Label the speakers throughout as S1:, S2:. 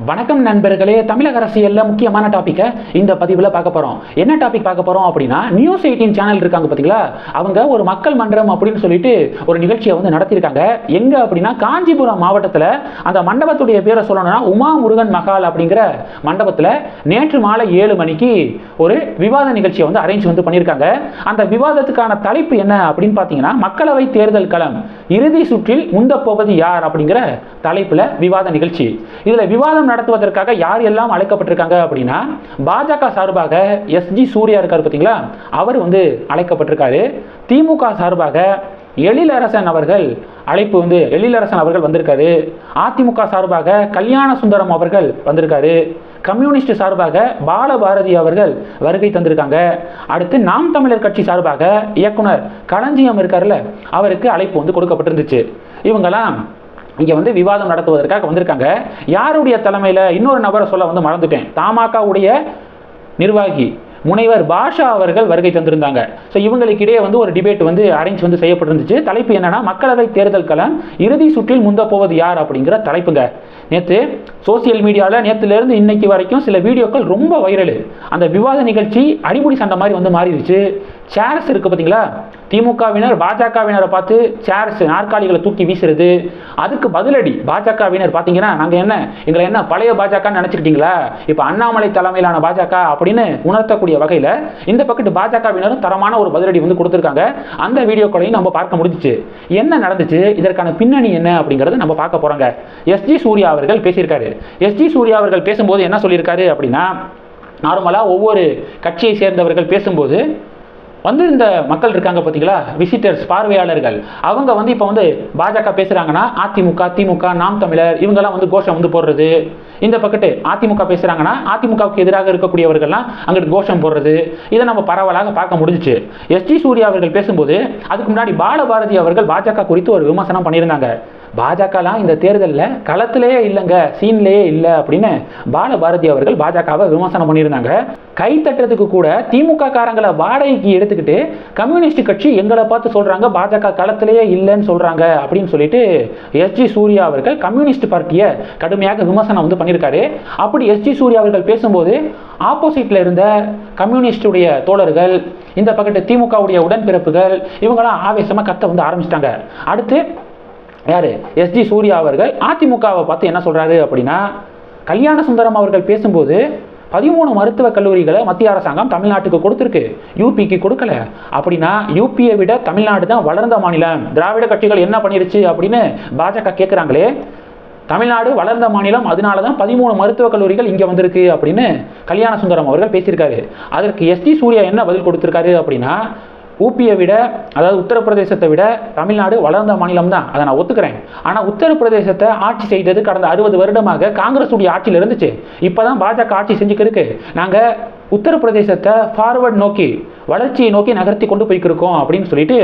S1: வணக்கம் நண்பர்களே தமிழக அரசியல்ல முக்கியமான டாப்பிக்கை இந்த பதிவில் பார்க்க போறோம் என்ன டாபிக் பார்க்க போறோம் அப்படின்னா நியூஸ் எயிட்டீன் சேனல் இருக்காங்க பார்த்தீங்களா அவங்க ஒரு மக்கள் மன்றம் அப்படின்னு சொல்லிட்டு ஒரு நிகழ்ச்சியை வந்து நடத்தியிருக்காங்க எங்க அப்படின்னா காஞ்சிபுரம் மாவட்டத்தில் அந்த மண்டபத்துடைய பேரை சொல்லணும்னா உமா முருகன் மகால் அப்படிங்கிற மண்டபத்தில் நேற்று மாலை ஏழு மணிக்கு ஒரு விவாத நிகழ்ச்சியை வந்து அரேஞ்ச் வந்து பண்ணியிருக்காங்க அந்த விவாதத்துக்கான தலைப்பு என்ன அப்படின்னு பார்த்தீங்கன்னா மக்களவை தேர்தல் களம் இறுதி சுற்றில் முந்த போவது யார் அப்படிங்கிற தலைப்பில் விவாத நிகழ்ச்சி இதில் விவாதம் நடத்துவதற்காக யார் எல்லாம் அழைக்கப்பட்டிருக்காங்க அப்படின்னா பாஜக சார்பாக எஸ்ஜி சூர்யா இருக்கார் பார்த்தீங்களா அவர் வந்து அழைக்கப்பட்டிருக்காரு திமுக சார்பாக எழிலரசன் அவர்கள் அழைப்பு வந்து எழிலரசன் அவர்கள் வந்திருக்காரு அதிமுக சார்பாக கல்யாண சுந்தரம் அவர்கள் வந்திருக்காரு கம்யூனிஸ்ட் சார்பாக பாலபாரதி அவர்கள் வருகை தந்திருக்காங்க அடுத்து நாம் தமிழர் கட்சி சார்பாக இயக்குனர் களஞ்சியம் இருக்கார்ல அவருக்கு அழைப்பு வந்து கொடுக்கப்பட்டிருந்துச்சு இவங்கெல்லாம் இங்கே வந்து விவாதம் நடத்துவதற்காக வந்திருக்காங்க யாருடைய தலைமையில் இன்னொரு நபரை சொல்ல வந்து மறந்துட்டேன் தமாகவுடைய நிர்வாகி முனைவர் பாஷா அவர்கள் வருகை தந்திருந்தாங்க ஸோ இவங்களுக்கிடையே வந்து ஒரு டிபேட் வந்து அரேஞ்ச் வந்து செய்யப்பட்டிருந்துச்சு தலைப்பு என்னன்னா மக்களவை தேர்தல் களம் இறுதி சுற்றில் முந்த போவது யார் அப்படிங்கிற தலைப்புங்க நேற்று சோசியல் மீடியாவில் நேற்றுலேருந்து இன்னைக்கு வரைக்கும் சில வீடியோக்கள் ரொம்ப வைரல் அந்த விவாத நிகழ்ச்சி அடிமுடி சண்டை மாதிரி வந்து மாறிடுச்சு சேர்ஸ் இருக்கு பார்த்தீங்களா திமுகவினர் பாஜகவினரை பார்த்து சேர்ஸ் நாற்காலிகளை தூக்கி வீசுறது அதுக்கு பதிலடி பாஜகவினர் பார்த்தீங்கன்னா நாங்கள் என்ன எங்களை என்ன பழைய பாஜகன்னு நினச்சிக்கிட்டீங்களா இப்போ அண்ணாமலை தலைமையிலான பாஜக அப்படின்னு உணர்த்தக்கூடிய வகையில் இந்த பக்கத்து பாஜகவினரும் தரமான ஒரு பதிலடி வந்து கொடுத்துருக்காங்க அந்த வீடியோக்களையும் நம்ம பார்க்க முடிஞ்சிச்சு என்ன நடந்துச்சு இதற்கான பின்னணி என்ன அப்படிங்கிறத நம்ம பார்க்க போகிறோங்க எஸ்ஜி சூர்யா அவர்கள் பேசியிருக்காரு எஸ்ஜி சூர்யா அவர்கள் பேசும்போது என்ன சொல்லியிருக்காரு அப்படின்னா நார்மலாக ஒவ்வொரு கட்சியை சேர்ந்தவர்கள் பேசும்போது வந்து இந்த மக்கள் இருக்காங்க பார்த்தீங்களா விசிட்டர்ஸ் பார்வையாளர்கள் அவங்க வந்து இப்போ வந்து பாஜக பேசுகிறாங்கன்னா அதிமுக திமுக நாம் தமிழர் இவங்கெல்லாம் வந்து கோஷம் வந்து போடுறது இந்த பக்கத்து அதிமுக பேசுகிறாங்கன்னா அதிமுகவுக்கு எதிராக இருக்கக்கூடியவர்கள்லாம் அங்கிட்டு கோஷம் போடுறது இதை நம்ம பரவலாக பார்க்க முடிஞ்சிச்சு எஸ்டி சூர்யா அவர்கள் பேசும்போது அதுக்கு முன்னாடி பாலபாரதி அவர்கள் பாஜக குறித்து ஒரு விமர்சனம் பண்ணியிருந்தாங்க பாஜகலாம் இந்த தேர்தலில் களத்திலேயே இல்லைங்க சீன்லேயே இல்லை அப்படின்னு பாலபாரதி அவர்கள் பாஜகவை விமர்சனம் பண்ணியிருந்தாங்க கை தட்டுறதுக்கு கூட திமுக காரங்களை வாடகைக்கு எடுத்துக்கிட்டு கம்யூனிஸ்ட் கட்சி எங்களை பார்த்து சொல்றாங்க பாஜக களத்திலேயே இல்லைன்னு சொல்றாங்க அப்படின்னு சொல்லிட்டு எஸ்ஜி சூர்யா அவர்கள் கம்யூனிஸ்ட் பார்ட்டியை கடுமையாக விமர்சனம் வந்து பண்ணியிருக்காரு அப்படி எஸ்ஜி சூர்யா அவர்கள் பேசும்போது ஆப்போசிட்ல இருந்த கம்யூனிஸ்டுடைய தோழர்கள் இந்த பக்கத்து திமுகவுடைய உடன்பிறப்புகள் இவங்கெல்லாம் ஆவேசமாக கத்த வந்து ஆரம்பிச்சிட்டாங்க அடுத்து யாரு எஸ்ஜி சூர்யா அவர்கள் அதிமுகவை பார்த்து என்ன சொல்றாரு அப்படின்னா கல்யாண சுந்தரம் அவர்கள் பேசும்போது பதிமூணு மருத்துவக் கல்லூரிகளை மத்திய அரசாங்கம் தமிழ்நாட்டுக்கு கொடுத்துருக்கு யூபிக்கு கொடுக்கல அப்படின்னா யூபியை விட தமிழ்நாடு தான் வளர்ந்த மாநிலம் திராவிட கட்சிகள் என்ன பண்ணிருச்சு அப்படின்னு பாஜக கேட்குறாங்களே தமிழ்நாடு வளர்ந்த மாநிலம் அதனால தான் பதிமூணு மருத்துவக் கல்லூரிகள் இங்கே வந்திருக்கு அப்படின்னு கல்யாண சுந்தரம் அவர்கள் பேசியிருக்காரு அதற்கு எஸ்டி சூர்யா என்ன பதில் கொடுத்துருக்காரு அப்படின்னா ஊபியை விட அதாவது உத்தரப்பிரதேசத்தை விட தமிழ்நாடு வளர்ந்த மாநிலம் தான் அதை நான் ஒத்துக்கிறேன் ஆனால் உத்தரப்பிரதேசத்தை ஆட்சி செய்தது கடந்த அறுபது வருடமாக காங்கிரஸ் உடைய ஆட்சியில் இருந்துச்சு இப்போ தான் பாஜக ஆட்சி செஞ்சுக்கு இருக்கு நாங்கள் உத்தரப்பிரதேசத்தை ஃபார்வர்ட் நோக்கி வளர்ச்சியை நோக்கி நகர்த்தி கொண்டு போய்க்கிருக்கோம் அப்படின்னு சொல்லிட்டு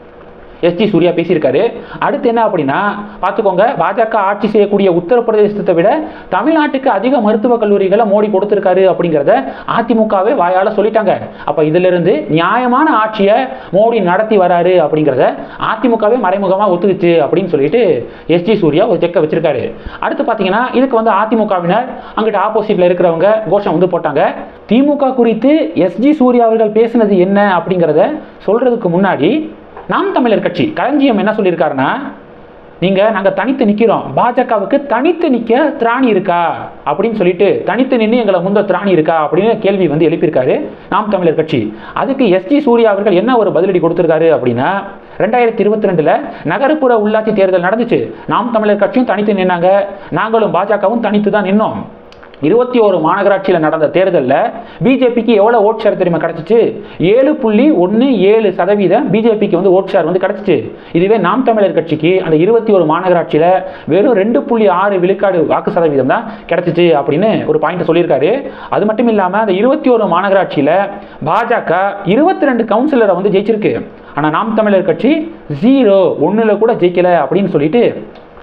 S1: எஸ்ஜி சூர்யா பேசியிருக்காரு அடுத்து என்ன அப்படின்னா பார்த்துக்கோங்க பாஜக ஆட்சி செய்யக்கூடிய உத்தரப்பிரதேசத்தை விட தமிழ்நாட்டுக்கு அதிக மருத்துவக் கல்லூரிகளை மோடி கொடுத்துருக்காரு அப்படிங்கிறத அதிமுகவே வாயால் சொல்லிட்டாங்க அப்போ இதிலிருந்து நியாயமான ஆட்சியை மோடி நடத்தி வராரு அப்படிங்கிறத அதிமுகவே மறைமுகமாக ஒத்துக்குச்சு அப்படின்னு சொல்லிட்டு எஸ்ஜி சூர்யா ஒரு செக்கை வச்சிருக்காரு அடுத்து பார்த்தீங்கன்னா இதுக்கு வந்து அதிமுகவினர் அங்கிட்ட ஆப்போசிட்ல இருக்கிறவங்க கோஷம் வந்து போட்டாங்க திமுக குறித்து எஸ்ஜி சூர்யா அவர்கள் பேசினது என்ன அப்படிங்கிறத சொல்றதுக்கு முன்னாடி நாம் தமிழர் கட்சி களஞ்சியம் என்ன சொல்லியிருக்காருன்னா நீங்கள் நாங்கள் தனித்து நிற்கிறோம் பாஜகவுக்கு தனித்து நிற்க திராணி இருக்கா அப்படின்னு சொல்லிட்டு தனித்து நின்று எங்களை முந்த திராணி இருக்கா அப்படின்னு கேள்வி வந்து எழுப்பியிருக்காரு நாம் தமிழர் கட்சி அதுக்கு எஸ்டி சூர்யா அவர்கள் என்ன ஒரு பதிலடி கொடுத்துருக்காரு அப்படின்னா ரெண்டாயிரத்தி இருபத்தி ரெண்டில் நகர்ப்புற உள்ளாட்சி தேர்தல் நடந்துச்சு நாம் தமிழர் கட்சியும் தனித்து நின்னாங்க நாங்களும் பாஜகவும் தனித்து தான் நின்னோம் இருபத்தி ஒரு மாநகராட்சியில் நடந்த தேர்தலில் பிஜேபிக்கு எவ்வளோ ஓட் ஷேர் தெரியுமா கிடச்சிச்சு ஏழு புள்ளி ஒன்று ஏழு சதவீதம் பிஜேபிக்கு வந்து ஓட் ஷேர் வந்து கிடச்சிச்சு இதுவே நாம் தமிழர் கட்சிக்கு அந்த இருபத்தி ஒரு மாநகராட்சியில் வெறும் ரெண்டு புள்ளி ஆறு விழுக்காடு வாக்கு சதவீதம் தான் கிடச்சிச்சு அப்படின்னு ஒரு பாயிண்ட் சொல்லியிருக்காரு அது மட்டும் இல்லாமல் அந்த இருபத்தி ஒரு மாநகராட்சியில் பாஜக இருபத்தி ரெண்டு கவுன்சிலரை வந்து ஜெயிச்சிருக்கு ஆனால் நாம் தமிழர் கட்சி ஜீரோ ஒன்றில் கூட ஜெயிக்கல அப்படின்னு சொல்லிட்டு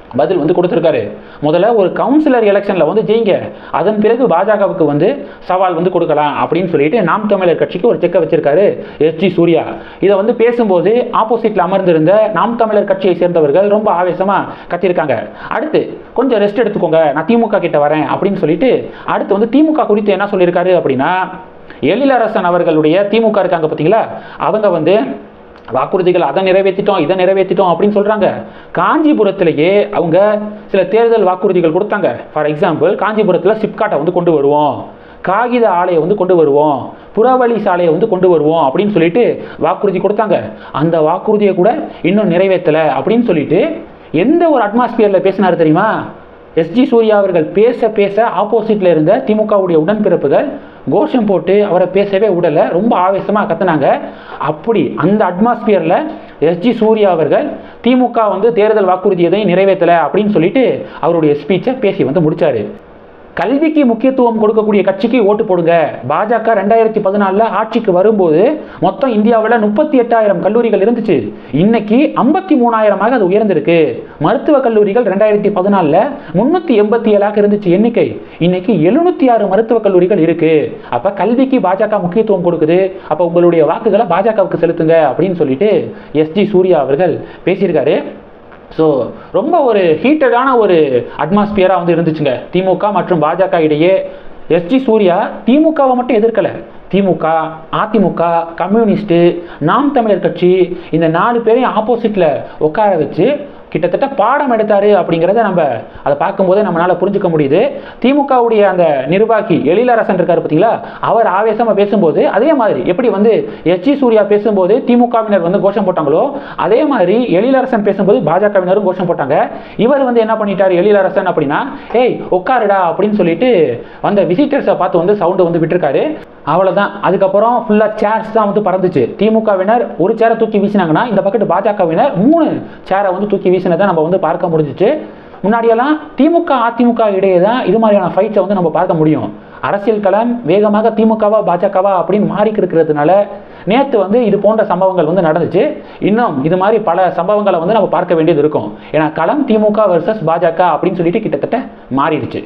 S1: பதில் வந்து கொடுத்துருக்காரு முதல்ல ஒரு கவுன்சிலர் எலெக்ஷனில் வந்து ஜெயிங்க அதன் பிறகு பாஜகவுக்கு வந்து சவால் வந்து கொடுக்கலாம் அப்படின்னு சொல்லிட்டு நாம் தமிழர் கட்சிக்கு ஒரு செக்கை வச்சிருக்காரு எஸ் ஜி சூர்யா இதை வந்து பேசும்போது ஆப்போசிட்டில் அமர்ந்திருந்த நாம் தமிழர் கட்சியை சேர்ந்தவர்கள் ரொம்ப ஆவேசமாக கத்திருக்காங்க அடுத்து கொஞ்சம் ரெஸ்ட் எடுத்துக்கோங்க நான் திமுக கிட்ட வரேன் அப்படின்னு சொல்லிட்டு அடுத்து வந்து திமுக குறித்து என்ன சொல்லியிருக்காரு அப்படின்னா எழிலரசன் அவர்களுடைய திமுக இருக்காங்க பார்த்தீங்களா அவங்க வந்து வாக்குறுதிகள் அதை நிறைவேற்றிட்டோம் இதை நிறைவேற்றிட்டோம் அப்படின்னு சொல்கிறாங்க காஞ்சிபுரத்திலேயே அவங்க சில தேர்தல் வாக்குறுதிகள் கொடுத்தாங்க ஃபார் எக்ஸாம்பிள் காஞ்சிபுரத்தில் சிப்காட்டை வந்து கொண்டு வருவோம் காகித ஆலையை வந்து கொண்டு வருவோம் புறவழி சாலையை வந்து கொண்டு வருவோம் அப்படின்னு சொல்லிட்டு வாக்குறுதி கொடுத்தாங்க அந்த வாக்குறுதியை கூட இன்னும் நிறைவேற்றலை அப்படின்னு சொல்லிட்டு எந்த ஒரு அட்மாஸ்பியரில் பேசினார் தெரியுமா எஸ்ஜி சூர்யா அவர்கள் பேச பேச ஆப்போசிட்டில் இருந்த திமுகவுடைய உடன்பிறப்புகள் கோஷம் போட்டு அவரை பேசவே விடலை ரொம்ப ஆவேசமாக கத்துனாங்க அப்படி அந்த அட்மாஸ்பியரில் எஸ்ஜி சூர்யா அவர்கள் திமுக வந்து தேர்தல் வாக்குறுதி எதையும் நிறைவேற்றலை அப்படின்னு சொல்லிட்டு அவருடைய ஸ்பீச்சை பேசி வந்து முடிச்சாரு கல்விக்கு முக்கியத்துவம் கொடுக்கக்கூடிய கட்சிக்கு ஓட்டு போடுங்க பாஜக ரெண்டாயிரத்தி பதினாலில் ஆட்சிக்கு வரும்போது மொத்தம் இந்தியாவில் முப்பத்தி எட்டாயிரம் கல்லூரிகள் இருந்துச்சு இன்னைக்கு ஐம்பத்தி மூணாயிரமாக அது உயர்ந்திருக்கு மருத்துவ கல்லூரிகள் ரெண்டாயிரத்தி பதினாலில் முன்னூற்றி எண்பத்தி ஏழாக இருந்துச்சு எண்ணிக்கை இன்னைக்கு எழுநூத்தி ஆறு மருத்துவக் கல்லூரிகள் இருக்கு அப்போ கல்விக்கு பாஜக முக்கியத்துவம் கொடுக்குது அப்போ உங்களுடைய வாக்குகளை பாஜகவுக்கு செலுத்துங்க அப்படின்னு சொல்லிட்டு எஸ்ஜி சூர்யா அவர்கள் பேசியிருக்காரு ஸோ ரொம்ப ஒரு ஹீட்டடான ஒரு அட்மாஸ்பியராக வந்து இருந்துச்சுங்க திமுக மற்றும் பாஜக இடையே எஸ்ஜி சூர்யா திமுகவை மட்டும் எதிர்க்கலை திமுக அதிமுக கம்யூனிஸ்ட்டு நாம் தமிழர் கட்சி இந்த நாலு பேரையும் ஆப்போசிட்டில் உட்கார வச்சு கிட்டத்தட்ட பாடம் எடுத்தாரு அப்படிங்கிறத நம்ம அதை பார்க்கும்போதே நம்மளால புரிஞ்சுக்க முடியுது திமுகவுடைய அந்த நிர்வாகி எழிலரசன் இருக்காரு பார்த்தீங்களா அவர் ஆவேசமாக பேசும்போது அதே மாதிரி எப்படி வந்து எச்சி சூர்யா பேசும்போது திமுகவினர் வந்து கோஷம் போட்டாங்களோ அதே மாதிரி எழிலரசன் பேசும்போது பாஜகவினரும் கோஷம் போட்டாங்க இவர் வந்து என்ன பண்ணிட்டார் எழிலரசன் அப்படின்னா ஏய் உட்காருடா அப்படின்னு சொல்லிட்டு வந்த விசிட்டர்ஸை பார்த்து வந்து சவுண்டு வந்து விட்டுருக்காரு அவ்வளோதான் அதுக்கப்புறம் ஃபுல்லாக சேர்ஸ் தான் வந்து பறந்துச்சு திமுகவினர் ஒரு சேரை தூக்கி வீசினாங்கன்னா இந்த பக்கத்து பாஜகவினர் மூணு சேரை வந்து தூக்கி வீசினதை நம்ம வந்து பார்க்க முடிஞ்சிச்சு முன்னாடியெல்லாம் திமுக அதிமுக இடையே தான் இது மாதிரியான ஃபைட்ஸை வந்து நம்ம பார்க்க முடியும் அரசியல் களம் வேகமாக திமுகவா பாஜகவா அப்படின்னு மாறிக்கு இருக்கிறதுனால நேற்று வந்து இது போன்ற சம்பவங்கள் வந்து நடந்துச்சு இன்னும் இது மாதிரி பல சம்பவங்களை வந்து நம்ம பார்க்க வேண்டியது இருக்கும் ஏன்னா களம் திமுக வர்சஸ் பாஜக அப்படின்னு சொல்லிட்டு கிட்டத்தட்ட மாறிடுச்சு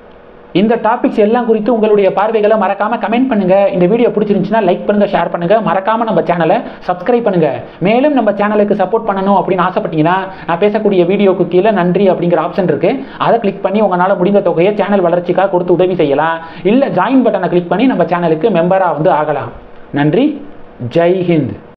S1: இந்த டாபிக்ஸ் எல்லாம் குறித்து உங்களுடைய பார்வைகளை மறக்காம கமெண்ட் பண்ணுங்க இந்த வீடியோ பிடிச்சிருந்துச்சுன்னா லைக் பண்ணுங்க ஷேர் பண்ணுங்க மறக்காம நம்ம சேனலை சப்ஸ்கிரைப் பண்ணுங்க மேலும் நம்ம சேனலுக்கு சப்போர்ட் பண்ணணும் அப்படின்னு ஆசைப்பட்டீங்கன்னா நான் பேசக்கூடிய வீடியோக்கு கீழே நன்றி அப்படிங்கிற ஆப்ஷன் இருக்கு அதை கிளிக் பண்ணி உங்களால் முடிந்த தொகையை சேனல் வளர்ச்சிக்காக கொடுத்து உதவி செய்யலாம் இல்லை ஜாயின் பட்டனை கிளிக் பண்ணி நம்ம சேனலுக்கு மெம்பராக வந்து ஆகலாம் நன்றி ஜெய் ஹிந்த்